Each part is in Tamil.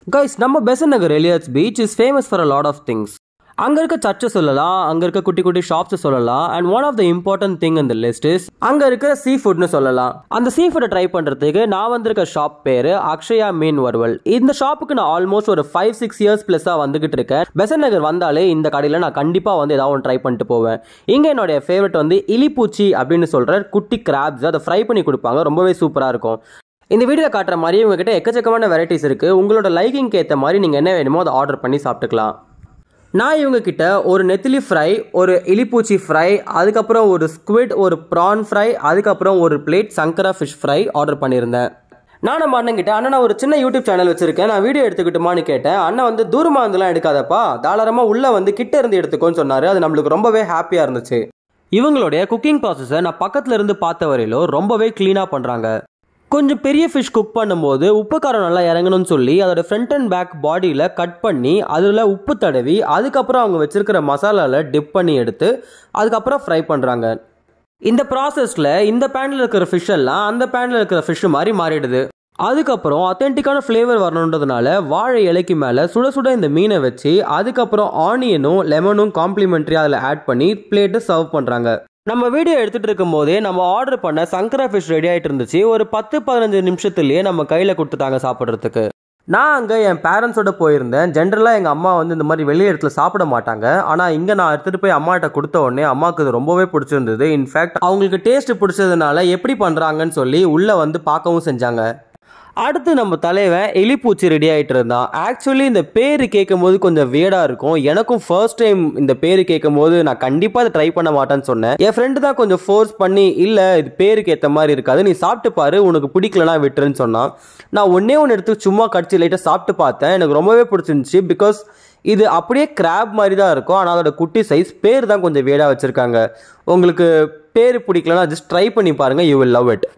கைஸ் நம்ம Besant Nagar Elliot's beach is famous for a lot of things அங்கே இருக்க சர்ச்சை சொல்லலாம் அங்கே இருக்க குட்டி குட்டி ஷாப்ஸ் சொல்லலாம் and one of the important thing இந்த லிஸ்ட் இஸ் அங்கே இருக்கிற சீ ஃபுட்னு சொல்லலாம் அந்த சீ ஃபுட்டை ட்ரை பண்ணுறதுக்கு நான் வந்திருக்க ஷாப் பேர் அக்ஷயா மீன் வறுவல் இந்த ஷாப்புக்கு நான் ஆல்மோஸ்ட் ஒரு ஃபைவ் சிக்ஸ் இயர்ஸ் ப்ளஸ்ஸாக வந்துகிட்டு இருக்கேன் பெசன் நகர் வந்தாலே இந்த கடையில் நான் கண்டிப்பாக வந்து ஏதாவது ஒன்று ட்ரை பண்ணிட்டு போவேன் இங்கே என்னுடைய ஃபேவரட் வந்து இலிப்பூச்சி அப்படின்னு சொல்கிற குட்டி கிராப்ஸ் அதை ஃப்ரை பண்ணி கொடுப்பாங்க ரொம்பவே சூப்பராக இருக்கும் இந்த வீடியோ காட்டுற மாதிரி உங்ககிட்ட எக்கச்சக்கமான வெரைட்டிஸ் இருக்குது உங்களோட லைக்கிங்க்கு ஏற்ற மாதிரி நீங்கள் என்ன வேணுமோ அதை ஆர்டர் பண்ணி சாப்பிட்டுக்கலாம் நான் இவங்க கிட்ட ஒரு நெத்திலி ஃப்ரை ஒரு இலிப்பூச்சி ஃப்ரை அதுக்கப்புறம் ஒரு ஸ்குவிட் ஒரு ப்ரான் ஃப்ரை அதுக்கப்புறம் ஒரு பிளேட் சங்கரா ஃபிஷ் ஃப்ரை ஆர்டர் பண்ணியிருந்தேன் நான் நம்ம அண்ணன் கிட்ட அண்ணன் நான் ஒரு சின்ன யூடியூப் சேனல் வச்சிருக்கேன் நான் வீடியோ எடுத்துக்கிட்டுமான்னு கேட்டேன் அண்ணன் வந்து தூரமாக இருந்துலாம் எடுக்காதப்பா தாராளமாக உள்ள வந்து கிட்ட இருந்து எடுத்துக்கோன்னு சொன்னாரு அது நம்மளுக்கு ரொம்பவே ஹாப்பியாக இருந்துச்சு இவங்களுடைய குக்கிங் ப்ராசஸை நான் பக்கத்துல இருந்து பார்த்த வரையிலும் ரொம்பவே க்ளீனாக பண்ணுறாங்க கொஞ்சம் பெரிய ஃபிஷ் குக் பண்ணும்போது உப்பு காரம் நல்லா இறங்கணும்னு சொல்லி அதோட ஃப்ரண்ட் அண்ட் பேக் பாடியில் கட் பண்ணி அதில் உப்பு தடவி அதுக்கப்புறம் அவங்க வச்சிருக்கிற மசாலாவில் டிப் பண்ணி எடுத்து அதுக்கப்புறம் ஃப்ரை பண்ணுறாங்க இந்த ப்ராசஸில் இந்த பேனில் இருக்கிற ஃபிஷ் எல்லாம் அந்த பேனில் இருக்கிற ஃபிஷ் மாதிரி மாறிடுது அதுக்கப்புறம் அத்தென்டிக்கான ஃப்ளேவர் வரணுன்றதுனால வாழை இலைக்கு மேலே சுட சுட இந்த மீனை வச்சு அதுக்கப்புறம் ஆனியனும் லெமனும் காம்ப்ளிமெண்ட்ரி அதில் ஆட் பண்ணி பிளேட்டு சர்வ் பண்ணுறாங்க நம்ம வீடியோ எடுத்துட்டு இருக்கும் போதே நம்ம ஆர்டர் பண்ண சங்கரா ஃபிஷ் ரெடி ஆயிட்டு இருந்துச்சு ஒரு பத்து பதினஞ்சு நிமிஷத்துலயே நம்ம கையில கொடுத்துட்டாங்க சாப்பிட்றதுக்கு நான் அங்கே என் பேரண்ட்ஸோட போயிருந்தேன் ஜென்ரலாக எங்கள் அம்மா வந்து இந்த மாதிரி வெளி இடத்துல சாப்பிட மாட்டாங்க ஆனால் இங்கே நான் எடுத்துகிட்டு போய் அம்மாட்ட கொடுத்த உடனே அம்மாவுக்கு இது ரொம்பவே பிடிச்சிருந்தது இன்ஃபேக்ட் அவங்களுக்கு டேஸ்ட் பிடிச்சதுனால எப்படி பண்ணுறாங்கன்னு சொல்லி உள்ளே வந்து பார்க்கவும் செஞ்சாங்க அடுத்து நம்ம தலைவன் எலிப்பூச்சி ரெடி ஆகிட்டு இருந்தான் ஆக்சுவலி இந்த பேர் கேட்கும் போது கொஞ்சம் வியடாக இருக்கும் எனக்கும் ஃபர்ஸ்ட் டைம் இந்த பேர் கேட்கும் போது நான் கண்டிப்பாக அதை ட்ரை பண்ண மாட்டேன்னு சொன்னேன் என் ஃப்ரெண்டு தான் கொஞ்சம் ஃபோர்ஸ் பண்ணி இல்லை இது பேருக்கு ஏற்ற மாதிரி இருக்காது நீ சாப்பிட்டு பாரு உனக்கு பிடிக்கலனா விட்டுருன்னு சொன்னான் நான் ஒன்றே ஒன்று எடுத்து சும்மா கடிச்சு லைட்டாக சாப்பிட்டு பார்த்தேன் எனக்கு ரொம்பவே பிடிச்சிருந்துச்சி பிகாஸ் இது அப்படியே கிராப் மாதிரி தான் இருக்கும் ஆனால் அதோட குட்டி சைஸ் பேர் தான் கொஞ்சம் வேடாக வச்சுருக்காங்க உங்களுக்கு பேர் பிடிக்கலனா ஜஸ்ட் ட்ரை பண்ணி பாருங்கள் யூ வில் லவ் இட்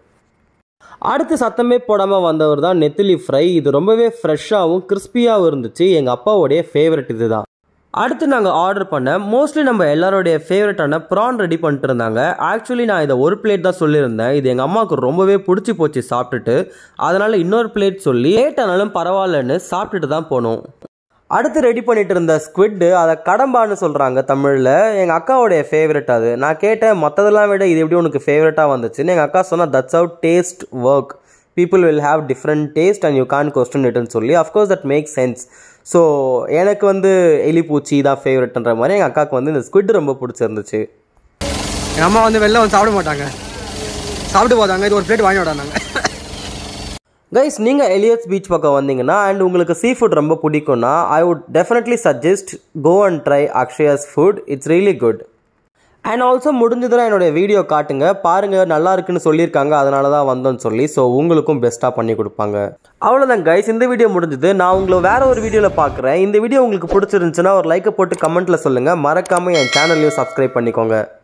அடுத்து சத்தமே போடாமல் வந்தவர் தான் நெத்திலி ஃப்ரை இது ரொம்பவே ஃப்ரெஷ்ஷாகவும் கிறிஸ்பியாகவும் இருந்துச்சு எங்கள் அப்பாவுடைய ஃபேவரட் இது தான் அடுத்து நாங்கள் ஆர்டர் பண்ண மோஸ்ட்லி நம்ம எல்லாருடைய ஃபேவரட்டான ப்ரான் ரெடி பண்ணிட்டு இருந்தாங்க ஆக்சுவலி நான் இதை ஒரு பிளேட் தான் சொல்லியிருந்தேன் இது எங்கள் அம்மாவுக்கு ரொம்பவே பிடிச்சி போச்சு சாப்பிட்டுட்டு அதனால் இன்னொரு பிளேட் சொல்லி லேட் ஆனாலும் பரவாயில்லன்னு சாப்பிட்டுட்டு தான் போனோம் அடுத்து ரெடி பண்ணிட்டு இருந்த ஸ்குவிட்டு அதை கடம்பான்னு சொல்கிறாங்க தமிழில் எங்கள் அக்காவுடைய ஃபேவரட் அது நான் கேட்டேன் மற்றதெல்லாம் விட இது எப்படி உனக்கு ஃபேவரட்டாக வந்துச்சுன்னு எங்கள் அக்கா சொன்னால் that's out taste work people will have different taste and you can't question இட்னு சொல்லி of course that make sense so எனக்கு வந்து எலிப்பூச்சி தான் ஃபேவரட்ன்ற மாதிரி எங்கள் அக்காவுக்கு வந்து இந்த ஸ்குவிட் ரொம்ப பிடிச்சிருந்துச்சு எங்கள் அம்மா வந்து வெளில வந்து சாப்பிட மாட்டாங்க சாப்பிட்டு போதாங்க இது ஒரு பிளேட் வாங்கி விடாங்க கைஸ் நீங்கள் எலியட்ஸ் பீச் பக்கம் வந்தீங்கன்னா அண்ட் உங்களுக்கு சீ ஃபுட் ரொம்ப பிடிக்கும்னா I would definitely suggest go and try Akshaya's food it's really good and also முடிஞ்சதுன்னா என்னுடைய வீடியோ காட்டுங்க பாருங்க நல்லா இருக்குன்னு சொல்லியிருக்காங்க அதனால தான் வந்தோம்னு சொல்லி ஸோ உங்களுக்கும் பெஸ்ட்டாக பண்ணி கொடுப்பாங்க அவ்வளோதான் கைஸ் இந்த வீடியோ முடிஞ்சது நான் உங்களை வேற ஒரு வீடியோவில் பார்க்குறேன் இந்த வீடியோ உங்களுக்கு பிடிச்சிருந்துச்சுன்னா ஒரு லைக்கை போட்டு கமெண்ட்டில் சொல்லுங்கள் மறக்காமல் என் சேனல்லையும் சப்ஸ்கிரைப் பண்ணிக்கோங்க